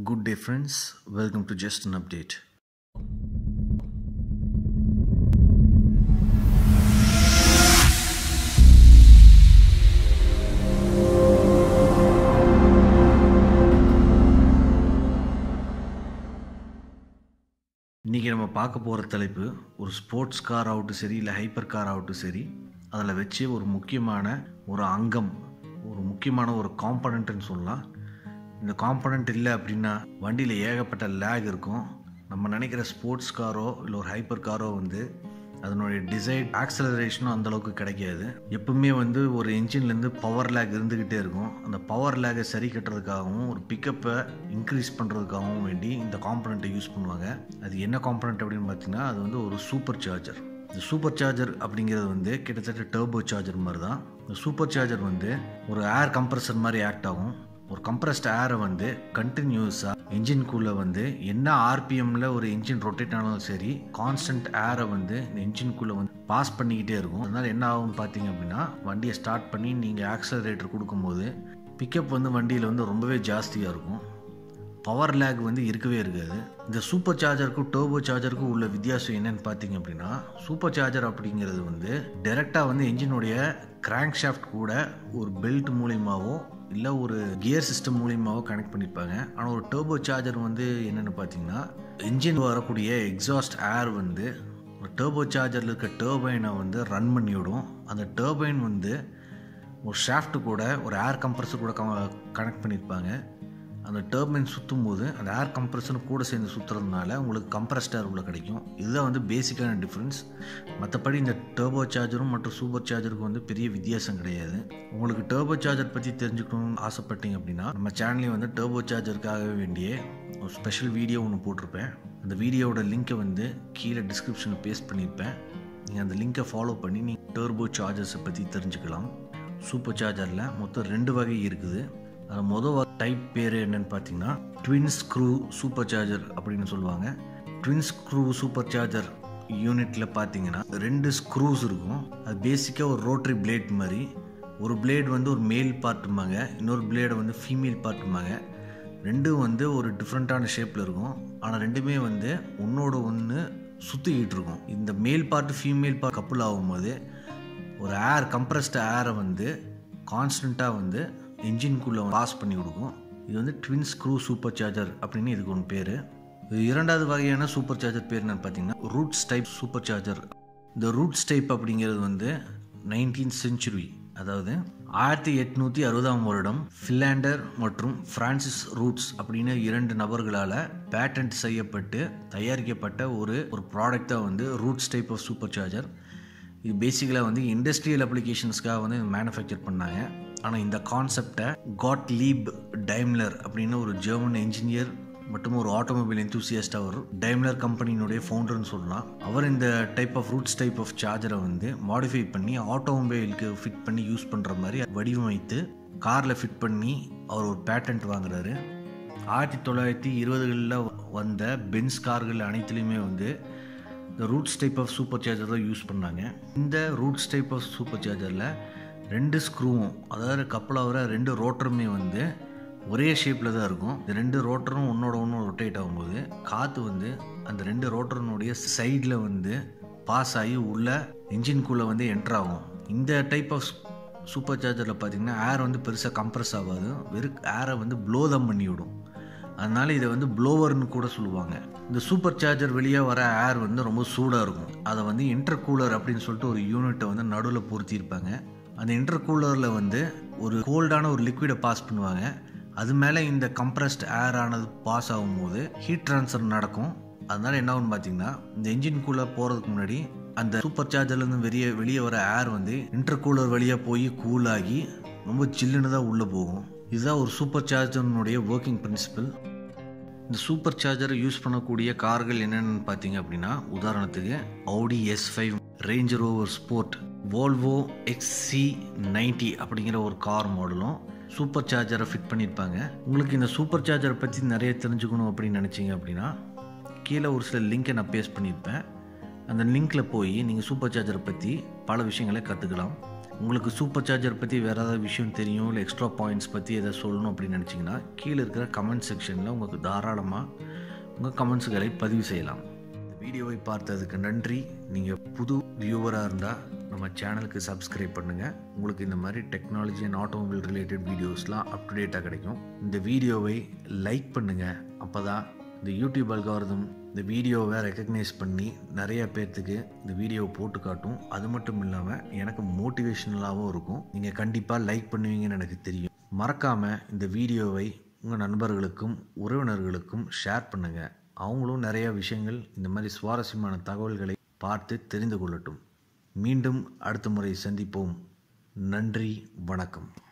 Good day, friends. Welcome to Just an Update. இன்றைக்கி நம்ம பார்க்க போகிற தலைப்பு ஒரு ஸ்போர்ட்ஸ் கார் ஆகட்டும் சரி இல்லை ஹைப்பர் கார் ஆகட்டும் சரி அதில் வச்சு ஒரு முக்கியமான ஒரு அங்கம் ஒரு முக்கியமான ஒரு காம்பனண்ட்டுன்னு சொல்லலாம் இந்த காம்பனண்ட் இல்லை அப்படின்னா வண்டியில் ஏகப்பட்ட லேக் இருக்கும் நம்ம நினைக்கிற ஸ்போர்ட்ஸ் காரோ இல்லை ஒரு ஹைப்பர் காரோ வந்து அதனுடைய டிசைன் ஆக்சலரேஷனும் அந்தளவுக்கு கிடைக்காது எப்பவுமே வந்து ஒரு இன்ஜின்லேருந்து பவர் லேக் இருந்துக்கிட்டே இருக்கும் அந்த பவர் லேகை சரி கட்டுறதுக்காகவும் ஒரு பிக்கப்பை இன்க்ரீஸ் பண்ணுறதுக்காகவும் வேண்டி இந்த காம்பனண்ட்டை யூஸ் பண்ணுவாங்க அது என்ன காம்பனண்ட் அப்படின்னு பார்த்தீங்கன்னா அது வந்து ஒரு சூப்பர் சார்ஜர் இந்த சூப்பர் சார்ஜர் அப்படிங்கிறது வந்து கிட்டத்தட்ட டர்போ சார்ஜர் மாதிரி தான் இந்த சூப்பர் சார்ஜர் வந்து ஒரு ஏர் கம்ப்ரஸர் மாதிரி ஆக்ட் ஆகும் ஒரு கம்ப்ரஸ்ட் ஏரை வந்து கண்டினியூஸாக இன்ஜின்குள்ளே வந்து என்ன ஆர்பிஎம்மில் ஒரு இன்ஜின் ரொட்டேட் ஆனாலும் சரி கான்ஸ்டன்ட் ஏரை வந்து இந்த இன்ஜின்குள்ளே வந்து பாஸ் பண்ணிக்கிட்டே இருக்கும் அதனால் என்ன ஆகும் பார்த்தீங்க அப்படின்னா வண்டியை ஸ்டார்ட் பண்ணி நீங்கள் ஆக்சலரேட்டர் கொடுக்கும்போது பிக்கப் வந்து வண்டியில் வந்து ரொம்பவே ஜாஸ்தியாக இருக்கும் பவர் லேக் வந்து இருக்கவே இருக்காது இந்த சூப்பர் சார்ஜருக்கும் டர்போ சார்ஜருக்கும் உள்ள வித்தியாசம் என்னன்னு பார்த்தீங்க அப்படின்னா சூப்பர் சார்ஜர் அப்படிங்கிறது வந்து டைரெக்டாக வந்து என்ஜினுடைய கிராங்க் ஷாஃப்ட் கூட ஒரு பெல்ட் மூலியமாவோ இல்லை ஒரு கியர் சிஸ்டம் மூலியமாவோ கனெக்ட் பண்ணியிருப்பாங்க ஆனால் ஒரு டர்போ சார்ஜர் வந்து என்னென்னு பார்த்தீங்கன்னா இன்ஜின் வரக்கூடிய எக்ஸாஸ்ட் ஏர் வந்து டர்போ சார்ஜரில் இருக்க டர்பைனை வந்து ரன் பண்ணி விடும் அந்த டர்பைன் வந்து ஒரு ஷாஃப்ட்டு கூட ஒரு ஏர் கம்ப்ரஸர் கூட கனெக்ட் பண்ணியிருப்பாங்க அந்த டர்பைன் சுற்றும் போது அந்த ஏர் கம்ப்ரஸரும் கூட சேர்ந்து சுற்றுறதுனால உங்களுக்கு கம்ப்ரஸ்ட் ஏர் உள்ள கிடைக்கும் இதுதான் வந்து பேசிக்கான டிஃப்ரென்ஸ் மற்றபடி இந்த டர்போ சார்ஜரும் மற்றும் சூப்பர் சார்ஜருக்கும் வந்து பெரிய வித்தியாசம் கிடையாது உங்களுக்கு டர்போ சார்ஜர் பற்றி தெரிஞ்சுக்கணும்னு ஆசைப்பட்டீங்க அப்படின்னா நம்ம சேனல்லையும் வந்து டர்போ சார்ஜருக்காக வேண்டிய ஒரு ஸ்பெஷல் வீடியோ ஒன்று போட்டிருப்பேன் அந்த வீடியோவோட லிங்க்கை வந்து கீழே டிஸ்கிரிப்ஷனில் பேஸ்ட் பண்ணியிருப்பேன் நீங்கள் அந்த லிங்க்கை ஃபாலோ பண்ணி நீங்கள் டர்போ சார்ஜர்ஸை பற்றி தெரிஞ்சுக்கலாம் சூப்பர் சார்ஜரில் மொத்தம் ரெண்டு வகை இருக்குது அதில் மொதல் டைப் பேர் என்னன்னு பார்த்தீங்கன்னா ட்வின் ஸ்க்ரூ சூப்பர் சார்ஜர் அப்படின்னு சொல்லுவாங்க ட்வின் ஸ்க்ரூ சூப்பர் சார்ஜர் யூனிட்டில் பார்த்தீங்கன்னா ரெண்டு ஸ்க்ரூஸ் இருக்கும் அது பேசிக்காக ஒரு ரோட்ரி பிளேட் மாதிரி ஒரு பிளேட் வந்து ஒரு மேல் பார்ட்டுமாங்க இன்னொரு பிளேடை வந்து ஃபீமேல் பார்ட்டுமாங்க ரெண்டும் வந்து ஒரு டிஃப்ரெண்ட்டான ஷேப்பில் இருக்கும் ஆனால் ரெண்டுமே வந்து ஒன்றோட ஒன்று சுற்றிக்கிட்டு இருக்கும் இந்த மேல் பார்ட்டு ஃபீமேல் பார்ட் கப்புள் ஆகும்போது ஒரு ஏர் கம்ப்ரஸ்ட் ஏரை வந்து கான்ஸ்டண்ட்டாக வந்து இன்ஜின்குள்ளே பாஸ் பண்ணி கொடுக்கும் இது வந்து ட்வின் ஸ்க்ரூ சூப்பர் சார்ஜர் அப்படின்னு இதுக்கு ஒன்று பேர் இது இரண்டாவது வகையான சூப்பர் சார்ஜர் பேர் என்னன்னு பார்த்தீங்கன்னா ரூட்ஸ் டைப் சூப்பர் சார்ஜர் இந்த ரூட்ஸ் டைப் அப்படிங்கிறது வந்து நைன்டீன் செஞ்சுரி அதாவது ஆயிரத்தி எட்நூற்றி அறுபதாம் வருடம் ஃபின்லாண்டர் மற்றும் ஃப்ரான்சிஸ் ரூட்ஸ் அப்படின்னு இரண்டு நபர்களால் பேட்டன்ட் செய்யப்பட்டு தயாரிக்கப்பட்ட ஒரு ஒரு ப்ராடக்ட் தான் வந்து Roots type of supercharger இது பேசிக்கலாக வந்து இண்டஸ்ட்ரியல் அப்ளிகேஷன்ஸ்க்காக வந்து மேனுஃபேக்சர் பண்ணாங்க ஆனால் இந்த கான்செப்டை காட் லீப் டைம்லர் அப்படின்னு ஒரு ஜெர்மன் என்ஜினியர் மற்றும் ஒரு ஆட்டோமொபைல் எந்தூசியஸ்ட் அவர் டைம்லர் கம்பெனியினுடைய ஃபவுண்டர்னு சொல்லலாம் அவர் இந்த type of Roots type of சார்ஜரை வந்து மாடிஃபை பண்ணி ஆட்டோமொபைலுக்கு ஃபிட் பண்ணி யூஸ் பண்ணுற மாதிரி வடிவமைத்து காரில் ஃபிட் பண்ணி அவர் ஒரு பேட்டன்ட் வாங்குறாரு ஆயிரத்தி தொள்ளாயிரத்தி இருபதுகளில் வந்த பென்ஸ் கார்கள் அனைத்துலேயுமே வந்து இந்த Roots type of supercharger தான் யூஸ் பண்ணாங்க இந்த ரூட்ஸ் டைப் ஆஃப் சூப்பர் சார்ஜரில் ரெண்டு ஸ்க்ரூவும் அதாவது கப்பல் ஆகிற ரெண்டு ரோட்டருமே வந்து ஒரே ஷேப்பில் தான் இருக்கும் இந்த ரெண்டு ரோட்டரும் ஒன்றோட ஒன்று ரொட்டேட் ஆகும்போது காற்று வந்து அந்த ரெண்டு ரோட்டருனுடைய சைடில் வந்து பாஸ் ஆகி உள்ள இன்ஜின்குள்ளே வந்து என்ட்ரு ஆகும் இந்த டைப் ஆஃப் சூப்பர் சார்ஜரில் பார்த்திங்கன்னா ஏர் வந்து பெருசாக கம்ப்ரஸ் ஆகாது வெறும் ஏரை வந்து ப்ளோ தம் பண்ணி விடும் அதனால் இதை வந்து ப்ளோவர்னு கூட சொல்லுவாங்க இந்த சூப்பர் சார்ஜர் வெளியே வர ஏர் வந்து ரொம்ப சூடாக இருக்கும் அதை வந்து இன்டர் கூலர் அப்படின்னு சொல்லிட்டு ஒரு யூனிட்டை வந்து நடுவில் பொருத்தியிருப்பாங்க அந்த இன்டர் கூலரில் வந்து ஒரு கோல்டான ஒரு லிக்விடை பாஸ் பண்ணுவாங்க அது மேலே இந்த கம்ப்ரஸ்ட் ஏர் ஆனது பாஸ் ஆகும்போது ஹீட் ட்ரான்ஸ்ஃபர் நடக்கும் அதனால் என்ன ஆகும்னு பார்த்தீங்கன்னா இந்த இன்ஜின்குள்ளே போகிறதுக்கு முன்னாடி அந்த சூப்பர் சார்ஜர்லேருந்து வெளியே வெளியே வர ஏர் வந்து இன்டர் கூலர் வழியாக போய் கூலாகி ரொம்ப சில்லுன்னு தான் உள்ளே போகும் இதுதான் ஒரு சூப்பர் சார்ஜர்னுடைய ஒர்க்கிங் பிரின்சிபல் இந்த சூப்பர் சார்ஜரை யூஸ் பண்ணக்கூடிய கார்கள் என்னென்னு பார்த்தீங்க அப்படின்னா உதாரணத்துக்கு Audi S five Range Rover Sport Volvo XC ninety அப்படிங்கிற ஒரு கார் மாடலும் சூப்பர் சார்ஜரை ஃபிட் பண்ணியிருப்பாங்க உங்களுக்கு இந்த சூப்பர் சார்ஜரை பற்றி நிறைய தெரிஞ்சுக்கணும் அப்படின்னு நினச்சிங்க அப்படின்னா கீழே ஒரு சில லிங்கை நான் பேஸ்ட் பண்ணியிருப்பேன் அந்த லிங்க்கில் போய் நீங்கள் சூப்பர் சார்ஜரை பற்றி பல விஷயங்களை கற்றுக்கலாம் உங்களுக்கு சூப்பர் சார்ஜர் பற்றி வேறு ஏதாவது விஷயம் தெரியும் இல்லை எக்ஸ்ட்ரா பாயிண்ட்ஸ் பற்றி எதாவது சொல்லணும் அப்படின்னு நினச்சிங்கன்னா கீழே இருக்கிற கமெண்ட் செக்ஷனில் உங்களுக்கு தாராளமாக உங்கள் கமெண்ட்ஸுகளை பதிவு செய்யலாம் இந்த வீடியோவை பார்த்ததுக்கு நன்றி நீங்கள் புது வியூவராக இருந்தால் நம்ம சேனலுக்கு சப்ஸ்கிரைப் பண்ணுங்கள் உங்களுக்கு இந்த மாதிரி டெக்னாலஜி அண்ட் ஆட்டோமொபைல் ரிலேட்டட் வீடியோஸ்லாம் அப் டு டேட்டாக கிடைக்கும் இந்த வீடியோவை லைக் பண்ணுங்கள் அப்போ தான் இந்த யூடியூப் அல்காரதம் இந்த வீடியோவை ரெக்கக்னைஸ் பண்ணி நிறைய பேர்த்துக்கு இந்த வீடியோவை போட்டு காட்டும் அது மட்டும் இல்லாமல் எனக்கு மோட்டிவேஷனலாகவும் இருக்கும் நீங்கள் கண்டிப்பாக லைக் பண்ணுவீங்கன்னு எனக்கு தெரியும் மறக்காமல் இந்த வீடியோவை உங்கள் நண்பர்களுக்கும் உறவினர்களுக்கும் ஷேர் பண்ணுங்கள் அவங்களும் நிறைய விஷயங்கள் இந்த மாதிரி சுவாரஸ்யமான தகவல்களை பார்த்து தெரிந்து கொள்ளட்டும் மீண்டும் அடுத்த முறை சந்திப்போம் நன்றி வணக்கம்